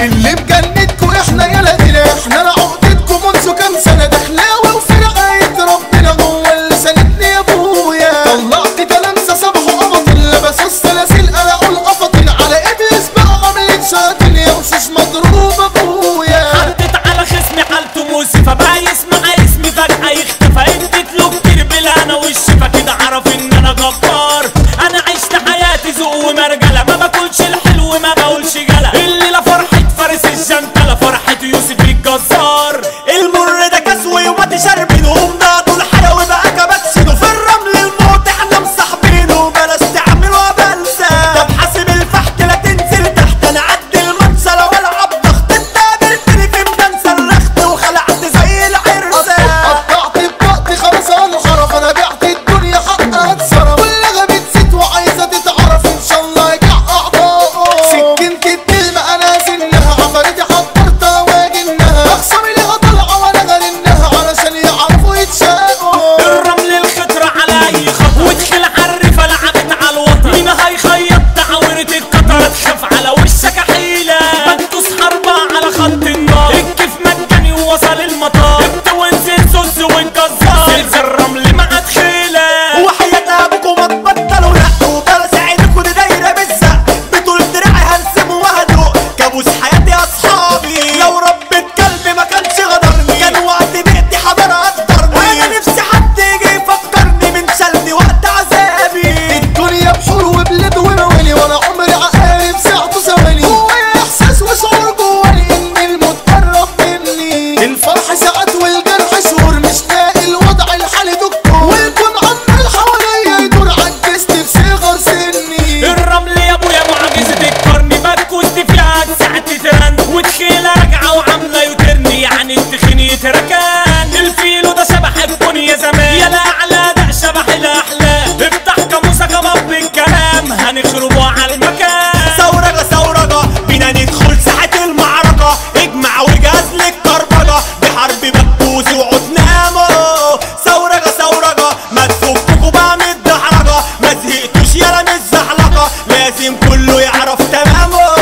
اللي مجندكوا احنا يا لدينا احنا انا عقدتكم منذ كام سنة دخلاوي وفرقاية ربنا جوه اللي ساندني يا ابويا طلعت تلامسة صبحوا قبطين لبسوا السلاسل قلقوا القفطين على ابليس بقى عملت شاطين يا وشوش مضروب ابويا حطيت على خصمي حالته موسفة بقى يسمع اسمي فجأة يختفى اديت له كتير بالهنا والشفا كده عرف ان انا جبار انا عشت حياتي ذوق ومرجلة ما باكلش الحلو ما بقولش جلا الليلة فرحة فارس الجنتلة فرحة يوسف الجزار المر ده كسوي وما شاربينه ومناضوا الحيوي بقى كباتشينه في الرمل الموت احنا مصاحبينه بلاش تعملوا بلسة طب حاسب الفحت لا تنزل تحت انا عد المنشلة والعب ضغط انت قابلتني في ميدان سلخت وخلعت زي العرسة قطعت بطاقتي خلاص انا حرف انا بعت الدنيا حقها اتصرف كلها بتزيد وعايزه تتعرف ان شاء الله يجع اعضاء سكنت الكلمه انا سنها عفرتي حضرتها واجنها اخصامي ليها طالعه وانا غننها علشان يعرفوا يتشاقوا الرمل الخطر على اي خطر وادخل عرفة لعبت على الوطن مين هيخيط تعورة القطر تخاف على وشك حيلة بنتوس حربة على خط النار الكيف مجاني ووصل المطار انت وانزل سوس والجزار زلزال الرمل مع دخيلة وحياة ابوكم ما تبطلوا لا وبلا ساعدكوا دي دايره بالزق بطول دراعي هرسم وهدوء كابوس حياتي يا اصحابي لو ربة كلبي ما كانش غدرني كان وقت بيتي حضر قدرني انا نفسي حد يجي يفكرني من شلني وقت عذابي الدنيا بحور وبلاد وموالي وانا عمري عقارب ساعته ثواني جوايا احساس وشعور جواني ان الموت قرب مني الفرح ساعات والجرح شهور مش لاقي الوضع الحالي دكتور والكون عمال حواليا يدور عجزت في صغر سني الرمل يا ابويا معجزة القرن بتكوست فيها ساعة ترن ودخيلة راجعة وعاملة يوترني يعني التخين يتركان الفيلو ده شبح الكون يا زمان يا الاعلى ده شبح الاحلام افتح كاموسة كباب بالكلام هنخربوا على المكان ثورجة ثورجة بينا ندخل ساحة المعركة اجمع وجهاز للكربجة دي حرب بكوز وعدنامو ثورجة ثورجة ما تفككوا بقى من الدحرجة ما زهقتوش يالا من الزحلقة لازم كله يعرف تمامه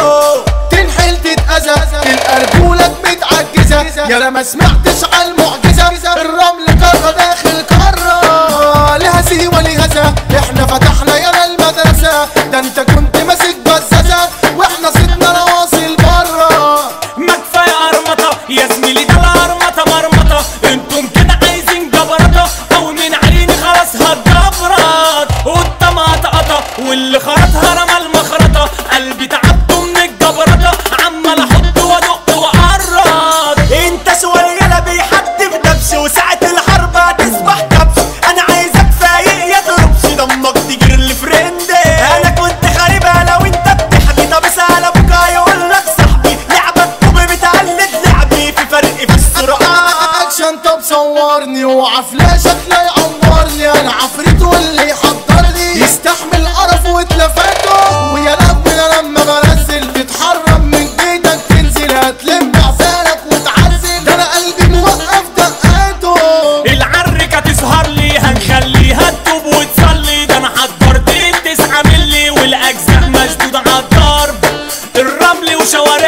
تنحل تتأذى الأرجولك متعجزة يا لا ما سمعتش على المعجزة الرمل كرة داخل كرة لها سيوة لها ذا احنا فتحنا يا المدرسة ده انت كنت ماسك بزازة واحنا صدنا نواصل برا ما كفايه قرمطه يا زميلي ده القرمطه مرمطه انتم كده عايزين جبرطه او من عيني خلاص هتجبرط قدام قطقطه واللي خرطها رمى المخرطه قلبي تعبته من الجبرطه عمال احط وادق واقرط انت شوية يالا بيحد في دبش وساعة الحرب هتسبح كبش انا عايزك فايق يا تربش دمك تجري الفريندي انا كنت غريبة لو انت بتحكي طب اسأل ابوك هيقول لك صاحبي لعبك كوبي بتقلد لعبي في فرق في السرعة اكشن طب صورني اوعى فلاشك لا يعورني انا عفريت واللي يحضرني يستحمل قرف واتلفاته ويا لما لما بنزل تتحرم من بيتك تنزل هتلم عزالك وتعزل ده انا قلبي موقف دقاته العركة تسهر لي هنخليها تتوب وتصلي ده انا حضرت التسعة ملي والاجزاء مشدودة على الضرب الرمل وشوارع